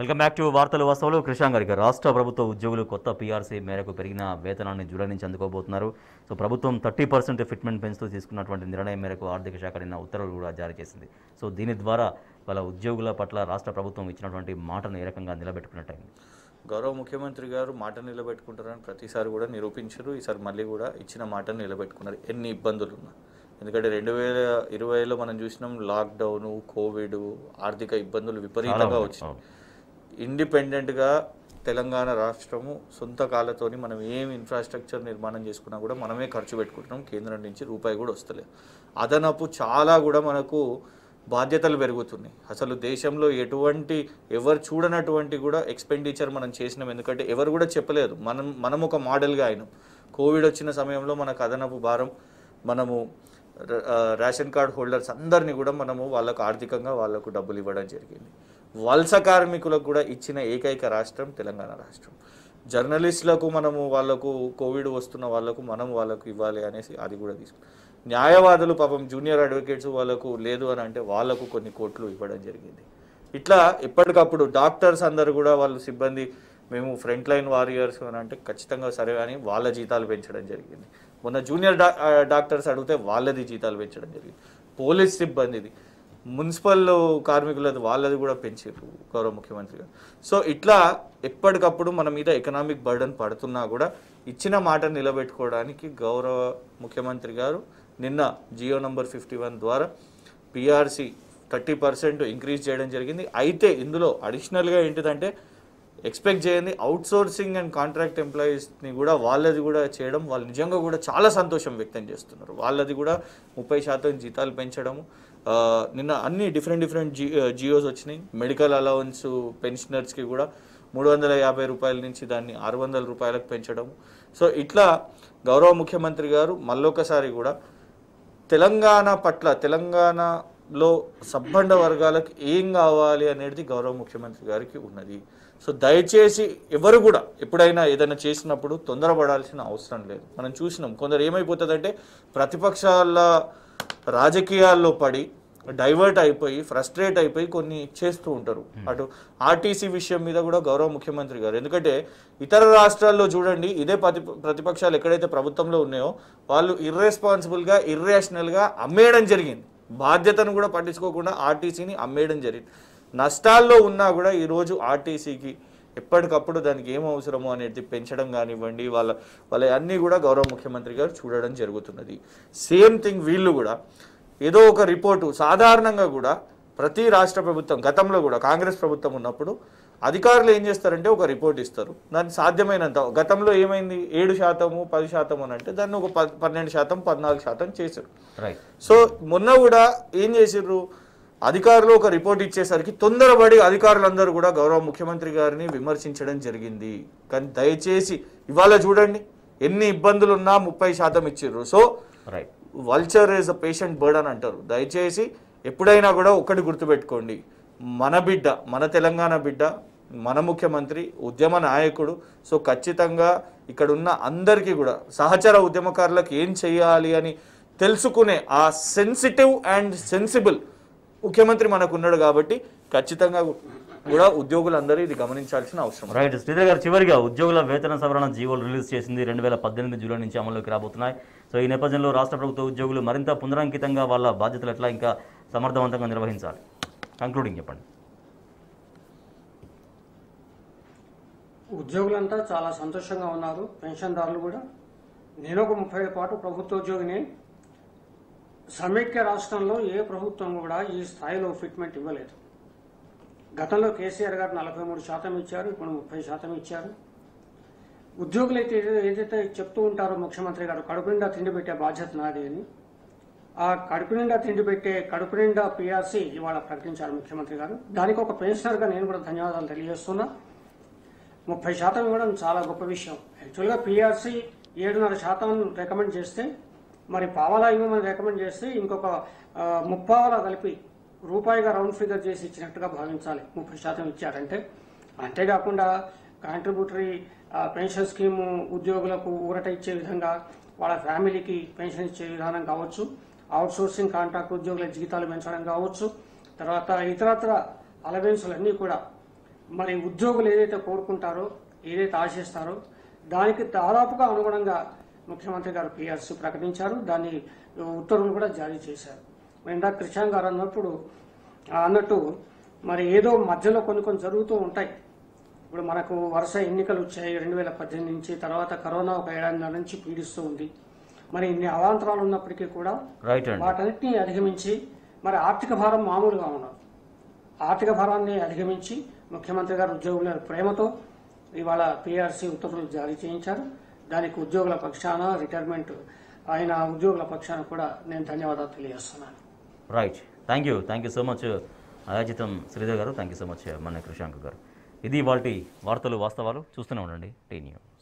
welcome back to వార్తలు వాస్తవాలు కృషాంగ్ గారికి రాష్ట్ర ప్రభుత్వ ఉద్యోగులు కొత్త పీఆర్సీ మేరకు పెరిగిన వేతనాన్ని జూలై నుంచి అందుకోబోతున్నారు సో ప్రభుత్వం థర్టీ పర్సెంట్ ఫిట్మెంట్ పెంచుతూ తీసుకున్నటువంటి నిర్ణయం మేరకు ఆర్థిక శాఖ నిన్న ఉత్తర్వులు కూడా జారీ చేసింది సో దీని ద్వారా వాళ్ళ ఉద్యోగుల పట్ల రాష్ట్ర ప్రభుత్వం ఇచ్చినటువంటి మాటను ఏ రకంగా నిలబెట్టుకున్నట్టయింది గౌరవ ముఖ్యమంత్రి గారు మాట నిలబెట్టుకుంటారని ప్రతిసారి కూడా నిరూపించారు ఈసారి మళ్ళీ కూడా ఇచ్చిన మాటను నిలబెట్టుకున్నారు ఎన్ని ఇబ్బందులు ఉన్నా ఎందుకంటే రెండు వేల ఇరవైలో మనం చూసినాం లాక్డౌన్ కోవిడ్ ఆర్థిక ఇబ్బందులు విపరీతంగా వచ్చినాయి ఇండిపెండెంట్గా తెలంగాణ రాష్ట్రము సొంత కాళ్ళతోని మనం ఏం ఇన్ఫ్రాస్ట్రక్చర్ నిర్మాణం చేసుకున్నా కూడా మనమే ఖర్చు పెట్టుకుంటున్నాం కేంద్రం నుంచి రూపాయి కూడా వస్తలేదు అదనపు చాలా కూడా మనకు బాధ్యతలు పెరుగుతున్నాయి అసలు దేశంలో ఎటువంటి ఎవరు చూడనటువంటి కూడా ఎక్స్పెండిచర్ మనం చేసినాం ఎందుకంటే ఎవరు కూడా చెప్పలేదు మనం మనం ఒక మోడల్గా అయినాం కోవిడ్ వచ్చిన సమయంలో మనకు అదనపు భారం మనము ర- ఆ, రేషన్ కార్డ్ హోల్డర్స్ అందరినీ కూడా మనము వాళ్ళకు ఆర్థికంగా వాళ్ళకు డబ్బులు ఇవ్వడం జరిగింది వలస కార్మికులకు కూడా ఇచ్చిన ఏకైక రాష్ట్రం తెలంగాణ రాష్ట్రం జర్నలిస్టులకు మనము వాళ్ళకు కోవిడ్ వస్తున్న వాళ్ళకు మనం వాళ్ళకు ఇవ్వాలి అనేసి అది కూడా తీసుకు న్యాయవాదులు పాపం జూనియర్ అడ్వకేట్స్ వాళ్ళకు లేదు అని అంటే వాళ్ళకు కొన్ని కోట్లు ఇవ్వడం జరిగింది ఇట్లా ఎప్పటికప్పుడు డాక్టర్స్ అందరు కూడా వాళ్ళు సిబ్బంది మేము ఫ్రంట్ లైన్ వారియర్స్ అని అంటే ఖచ్చితంగా సరే అని వాళ్ళ జీతాలు పెంచడం జరిగింది మొన్న జూనియర్ డా ఆ, డాక్టర్స్ అడిగితే వాళ్ళది జీతాలు పెంచడం జరిగింది పోలీస్ సిబ్బందిది మున్సిపల్ కార్మికులది వాళ్ళది కూడా పెంచారు గౌరవ ముఖ్యమంత్రి గారు సో ఇట్లా ఎప్పటికప్పుడు మన మీద ఎకనామిక్ బర్డన్ పడుతున్నా కూడా ఇచ్చిన మాట నిలబెట్టుకోవడానికి గౌరవ ముఖ్యమంత్రి గారు నిన్న జియో నంబర్ ఫిఫ్టీ వన్ ద్వారా పిఆర్సి థర్టీ పర్సెంట్ ఇంక్రీజ్ చేయడం జరిగింది అయితే ఇందులో అడిషనల్గా ఏంటిదంటే ఎక్స్పెక్ట్ చేయండి అవుట్ సోర్సింగ్ అండ్ కాంట్రాక్ట్ ఎంప్లాయీస్ని కూడా వాళ్ళది కూడా చేయడం వాళ్ళు నిజంగా కూడా చాలా సంతోషం వ్యక్తం చేస్తున్నారు వాళ్ళది కూడా ముప్పై శాతం జీతాలు పెంచడము ఆ, నిన్న అన్ని డిఫరెంట్ డిఫరెంట్ జీ జియోస్ వచ్చినాయి మెడికల్ అలవెన్స్ పెన్షనర్స్కి కూడా మూడు వందల యాభై రూపాయల నుంచి దాన్ని ఆరు వందల రూపాయలకు పెంచడం సో ఇట్లా గౌరవ ముఖ్యమంత్రి గారు మళ్ళొకసారి కూడా తెలంగాణ పట్ల తెలంగాణలో సబ్బండ వర్గాలకు ఏం కావాలి అనేది గౌరవ ముఖ్యమంత్రి గారికి ఉన్నది సో దయచేసి ఎవరు కూడా ఎప్పుడైనా ఏదైనా చేసినప్పుడు తొందరపడాల్సిన అవసరం లేదు మనం చూసినాం కొందరు ఏమైపోతుందంటే ప్రతిపక్షాల రాజకీయాల్లో పడి డైవర్ట్ అయిపోయి ఫ్రస్ట్రేట్ అయిపోయి కొన్ని చేస్తూ ఉంటారు అటు ఆర్టీసీ విషయం మీద కూడా గౌరవ ముఖ్యమంత్రి గారు ఎందుకంటే ఇతర రాష్ట్రాల్లో చూడండి ఇదే ప్రతి ప్రతిపక్షాలు ఎక్కడైతే ప్రభుత్వంలో ఉన్నాయో వాళ్ళు ఇర్రెస్పాన్సిబుల్గా ఇర్రేషనల్గా అమ్మేయడం జరిగింది బాధ్యతను కూడా పట్టించుకోకుండా ఆర్టీసీని అమ్మేయడం జరిగింది నష్టాల్లో ఉన్నా కూడా ఈరోజు ఆర్టీసీకి ఎప్పటికప్పుడు దానికి ఏం అవసరమో అనేది పెంచడం కానివ్వండి వాళ్ళ వాళ్ళ అన్నీ కూడా గౌరవ ముఖ్యమంత్రి గారు చూడడం జరుగుతున్నది సేమ్ థింగ్ వీళ్ళు కూడా ఏదో ఒక రిపోర్టు సాధారణంగా కూడా ప్రతి రాష్ట్ర ప్రభుత్వం గతంలో కూడా కాంగ్రెస్ ప్రభుత్వం ఉన్నప్పుడు అధికారులు ఏం చేస్తారంటే ఒక రిపోర్ట్ ఇస్తారు దాన్ని సాధ్యమైనంత గతంలో ఏమైంది ఏడు శాతము పది శాతం అని అంటే దాన్ని ఒక ప- పన్నెండు శాతం పద్నాలుగు శాతం చేశారు రైట్ సో మొన్న కూడా ఏం చేసిర్రు అధికారులు ఒక రిపోర్ట్ ఇచ్చేసరికి తొందరపడి అధికారులందరూ కూడా గౌరవ ముఖ్యమంత్రి గారిని విమర్శించడం జరిగింది కానీ దయచేసి ఇవాళ చూడండి ఎన్ని ఇబ్బందులు ఉన్నా ముప్పై శాతం ఇచ్చిర్రు so right vulture is a patient bird అని అంటారు దయచేసి ఎప్పుడైనా కూడా ఒక్కటి గుర్తుపెట్టుకోండి మన బిడ్డ మన తెలంగాణ బిడ్డ మన ముఖ్యమంత్రి ఉద్యమ నాయకుడు సో ఖచ్చితంగా ఇక్కడ ఉన్న అందరికీ కూడా సహచర ఉద్యమకారులకు ఏం చేయాలి అని తెలుసుకునే ఆ సెన్సిటివ్ అండ్ సెన్సిబుల్ ముఖ్యమంత్రి మనకు ఉన్నాడు కాబట్టి ఖచ్చితంగా కూడా ఉద్యోగులందరూ ఇది గమనించాల్సిన అవసరం రైట్ శ్రీధర్ గారు చివరిగా ఉద్యోగుల వేతన సవరణ జీవోలు రిలీజ్ చేసింది రెండు వేల పద్దెనిమిది జూలై నుంచి అమల్లోకి రాబోతున్నాయి సో ఈ నేపథ్యంలో రాష్ట్ర ప్రభుత్వ ఉద్యోగులు మరింత పునరంకితంగా వాళ్ళ బాధ్యతలు ఎట్లా ఇంకా సమర్థవంతంగా నిర్వహించాలి కంక్లూడింగ్ చెప్పండి ఉద్యోగులంతా చాలా సంతోషంగా ఉన్నారు పెన్షన్దారులు కూడా నేను ఒక ముప్పై ఏళ్ళ పాటు ప్రభుత్వ ఉద్యోగిని సమైక్య రాష్ట్రంలో ఏ ప్రభుత్వం కూడా ఈ స్థాయిలో ఫిట్మెంట్ ఇవ్వలేదు గతంలో కేసీఆర్ గారు నలభై మూడు శాతం ఇచ్చారు ఇప్పుడు ముప్పై శాతం ఇచ్చారు ఉద్యోగులు అయితే ఏదై- ఏదైతే చెప్తూ ఉంటారో ముఖ్యమంత్రి గారు కడుపు నిండా తిండి పెట్టే బాధ్యత నాది అని ఆ కడుపు నిండా తిండి పెట్టే కడుపు నిండా పిఆర్సీ ఇవాళ ప్రకటించారు ముఖ్యమంత్రి గారు దానికి ఒక పెన్షనర్గా నేను కూడా ధన్యవాదాలు తెలియజేస్తున్నా ముప్పై శాతం ఇవ్వడం చాలా గొప్ప విషయం యాక్చువల్గా పిఆర్సీ ఏడున్నర శాతం రికమెండ్ చేస్తే మరి పావలా ఇవ్వమని రికమెండ్ చేస్తే ఇంకొక ఆ, ముప్పావలా కలిపి రూపాయిగా రౌండ్ ఫిగర్ చేసి ఇచ్చినట్టుగా భావించాలి ముప్పై శాతం ఇచ్చారంటే అంతేకాకుండా కాంట్రిబ్యూటరీ పెన్షన్ స్కీము ఉద్యోగులకు ఊరట ఇచ్చే విధంగా వాళ్ళ ఫ్యామిలీకి పెన్షన్ ఇచ్చే విధానం కావచ్చు అవుట్ సోర్సింగ్ కాంట్రాక్ట్ ఉద్యోగుల జీతాలు పెంచడం కావచ్చు తర్వాత ఇతరత్ర అలవెన్సులు అన్నీ కూడా మరి ఉద్యోగులు ఏదైతే కోరుకుంటారో ఏదైతే ఆశిస్తారో దానికి దాదాపుగా అనుగుణంగా ముఖ్యమంత్రి గారు పిఆర్సీ ప్రకటించారు దాని ఉత్తర్వులు కూడా జారీ చేశారు మరి ఇందాక కృష్ణ గారు అన్నప్పుడు ఆ, అన్నట్టు మరి ఏదో మధ్యలో కొన్ని కొన్ని జరుగుతూ ఉంటాయి ఇప్పుడు మనకు వరుస ఎన్నికలు వచ్చాయి రెండు వేల పద్దెనిమిది నుంచి తర్వాత కరోనా ఒక ఏడాది నుంచి పీడిస్తూ ఉంది మరి ఇన్ని అవాంతరాలు ఉన్నప్పటికీ కూడా రైట్ అండి వాటన్నిటిని అధిగమించి మరి ఆర్థిక భారం మామూలుగా ఉన్నది ఆర్థిక భారాన్ని అధిగమించి ముఖ్యమంత్రి గారు ఉద్యోగుల ప్రేమతో ఇవాళ పిఆర్సీ ఉత్తర్వులు జారీ చేయించారు దానికి ఉద్యోగుల పక్షాన రిటైర్మెంట్ ఆయన ఉద్యోగుల పక్షాన కూడా నేను ధన్యవాదాలు తెలియజేస్తున్నాను right thank you thank you so much అయాజితం Sridhar garu thank you so much మన కృషాంక్ గారు ఇది వాటి వార్తలు వాస్తవాలు చూస్తూనే ఉండండి టీ న్యూస్